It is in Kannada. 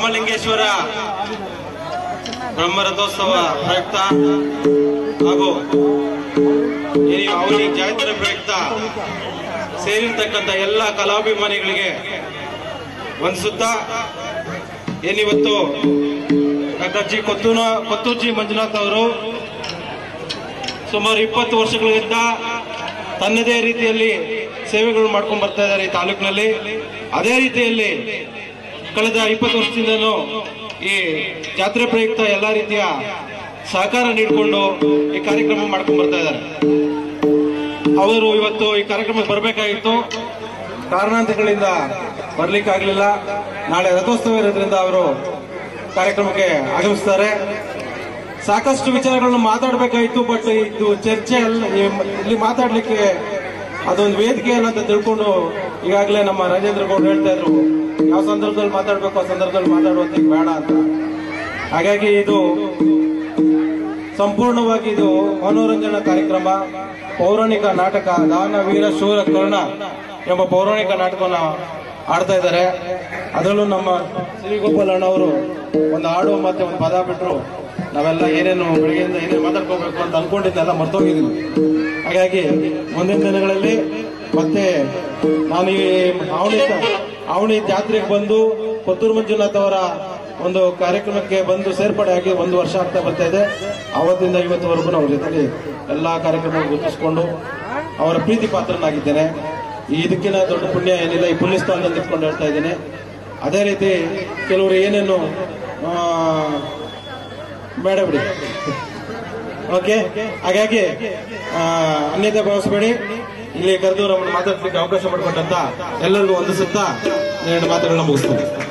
ರಾಮಲಿಂಗೇಶ್ವರ ಬ್ರಹ್ಮರಥೋತ್ಸವ ಪ್ರಯುಕ್ತ ಹಾಗೂ ಈ ಅವನಿ ಜಾತ್ರೆ ಪ್ರಯುಕ್ತ ಸೇರಿರ್ತಕ್ಕಂಥ ಎಲ್ಲ ಕಲಾಭಿಮಾನಿಗಳಿಗೆ ವಂದಿಸುತ್ತಾ ಏನಿವತ್ತು ಡಾಕ್ಟರ್ ಜಿ ಕೊತ್ತೂನ ಕೊತ್ತೂಜಿ ಮಂಜುನಾಥ್ ಅವರು ಸುಮಾರು ಇಪ್ಪತ್ತು ವರ್ಷಗಳಿಂದ ತನ್ನದೇ ರೀತಿಯಲ್ಲಿ ಸೇವೆಗಳು ಮಾಡ್ಕೊಂಡು ಬರ್ತಾ ಇದ್ದಾರೆ ಈ ತಾಲೂಕಿನಲ್ಲಿ ಅದೇ ರೀತಿಯಲ್ಲಿ ಕಳೆದ ಇಪ್ಪತ್ತು ವರ್ಷದಿಂದನೂ ಈ ಜಾತ್ರೆ ಪ್ರಯುಕ್ತ ಎಲ್ಲ ರೀತಿಯ ಸಹಕಾರ ನೀಡಿಕೊಂಡು ಈ ಕಾರ್ಯಕ್ರಮ ಮಾಡ್ಕೊಂಡು ಬರ್ತಾ ಇದ್ದಾರೆ ಅವರು ಇವತ್ತು ಈ ಕಾರ್ಯಕ್ರಮಕ್ಕೆ ಬರಬೇಕಾಗಿತ್ತು ಕಾರಣಾಂತರಗಳಿಂದ ಬರ್ಲಿಕ್ಕಾಗ್ಲಿಲ್ಲ ನಾಳೆ ರಥೋತ್ಸವ ಇರೋದ್ರಿಂದ ಅವರು ಕಾರ್ಯಕ್ರಮಕ್ಕೆ ಆಗಮಿಸ್ತಾರೆ ಸಾಕಷ್ಟು ವಿಚಾರಗಳನ್ನು ಮಾತಾಡಬೇಕಾಗಿತ್ತು ಬಟ್ ಇದು ಚರ್ಚೆ ಅಲ್ಲ ಇಲ್ಲಿ ಮಾತಾಡ್ಲಿಕ್ಕೆ ಅದೊಂದು ವೇದಿಕೆ ಅಲ್ಲ ಅಂತ ತಿಳ್ಕೊಂಡು ಈಗಾಗಲೇ ನಮ್ಮ ರಾಜೇಂದ್ರ ಗೌಡ್ ಹೇಳ್ತಾ ಇದ್ರು ಯಾವ ಸಂದರ್ಭದಲ್ಲಿ ಮಾತಾಡ್ಬೇಕು ಆ ಸಂದರ್ಭದಲ್ಲಿ ಮಾತಾಡುವಂತ ಈಗ ಬೇಡ ಅಂತ ಹಾಗಾಗಿ ಇದು ಸಂಪೂರ್ಣವಾಗಿ ಇದು ಮನೋರಂಜನಾ ಕಾರ್ಯಕ್ರಮ ಪೌರಾಣಿಕ ನಾಟಕ ದಾನ ವೀರ ಶೂರ ಕರ್ಣ ಎಂಬ ಪೌರಾಣಿಕ ನಾಟಕವನ್ನ ಆಡ್ತಾ ಇದ್ದಾರೆ ಅದರಲ್ಲೂ ನಮ್ಮ ಶ್ರೀಗೋಪಾಲ್ ಅಣ್ಣ ಅವರು ಒಂದು ಹಾಡು ಮತ್ತೆ ಒಂದು ಪದ ಬಿಟ್ರು ನಾವೆಲ್ಲ ಏನೇನು ಬೆಳಗ್ಗೆಯಿಂದ ಏನೇನು ಮಾತಾಡ್ಕೋಬೇಕು ಅಂತ ಅನ್ಕೊಂಡಿದ್ದೆಲ್ಲ ಮರ್ತೋಗಿದ್ದೀವಿ ಹಾಗಾಗಿ ಮುಂದಿನ ದಿನಗಳಲ್ಲಿ ಮತ್ತೆ ನಾನು ಈ ಅವಣಿ ಅವಣಿ ಜಾತ್ರೆಗೆ ಬಂದು ಕೊತ್ತೂರು ಮಂಜುನಾಥ್ ಅವರ ಒಂದು ಕಾರ್ಯಕ್ರಮಕ್ಕೆ ಬಂದು ಸೇರ್ಪಡೆ ಆಗಿ ಒಂದು ವರ್ಷ ಆಗ್ತಾ ಬರ್ತಾ ಇದೆ ಅವತ್ತಿಂದ ಇವತ್ತುವರೆಗೂ ಅವ್ರ ಜೊತೆಲಿ ಎಲ್ಲಾ ಕಾರ್ಯಕ್ರಮ ಗುರುತಿಸಿಕೊಂಡು ಅವರ ಪ್ರೀತಿ ಪಾತ್ರನಾಗಿದ್ದೇನೆ ಈ ಇದಕ್ಕಿಂತ ದೊಡ್ಡ ಪುಣ್ಯ ಏನಿಲ್ಲ ಈ ಪುಣ್ಯ ಸ್ಥಾನದಲ್ಲಿ ನಿಂತ್ಕೊಂಡು ಹೇಳ್ತಾ ಇದ್ದೇನೆ ಅದೇ ರೀತಿ ಕೆಲವರು ಏನೇನು ಆ, ಬೇಡ ಬಿಡಿ ಓಕೆ ಹಾಗಾಗಿ ಆ, ಅನ್ಯತೆ ಭಾವಿಸಬೇಡಿ ಇಲ್ಲಿ ಕರೆದು ನಮ್ಮನ್ನು ಮಾತಾಡ್ಲಿಕ್ಕೆ ಅವಕಾಶ ಮಾಡಿಕೊಟ್ಟಂತ ಎಲ್ಲರಿಗೂ ವಂದಿಸುತ್ತಾ ಎರಡು ಮಾತುಗಳನ್ನ ಮುಗಿಸ್ತೀನಿ